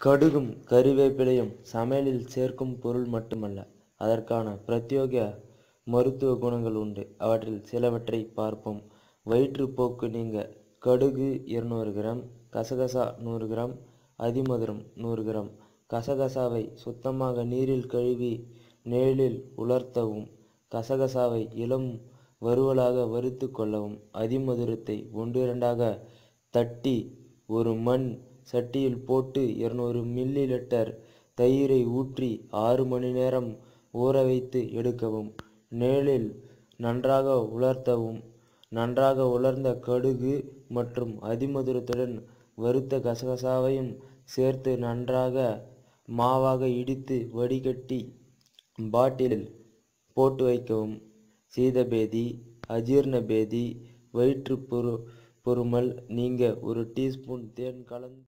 கடுகும் கறிவேப்பிலையும் சமையலில் சேர்க்கும் பொருள் மட்டுமல்ல அதற்கான பிரத்யேக மருத்துவ குணங்கள் உண்டு அவற்றில் சிலவற்றை பார்ப்போம் வயிற்றுப்போக்கு நீங்க கடுகு இருநூறு கிராம் கசகசா நூறு கிராம் அதிமதுரம் நூறு கிராம் கசகசாவை சுத்தமாக நீரில் கழுவி நிழலில் உலர்த்தவும் கசகசாவை இளம் வறுவலாக வறுத்து கொள்ளவும் அதிமதுரத்தை ஒன்றிரண்டாக தட்டி ஒரு மண் சட்டியில் போட்டு இருநூறு மில்லி லிட்டர் தயிரை ஊற்றி ஆறு மணி நேரம் ஊற வைத்து எடுக்கவும் நிழலில் நன்றாக உலர்த்தவும் நன்றாக உலர்ந்த கடுகு மற்றும் அதிமதுரத்துடன் வறுத்த கசகசாவையும் சேர்த்து நன்றாக மாவாக இடித்து வடிகட்டி பாட்டிலில் போட்டு வைக்கவும் சீதபேதி அஜீர்ண பேதி வயிற்று பொரு பொருமல் நீங்க ஒரு டீஸ்பூன் தேன் கலந்து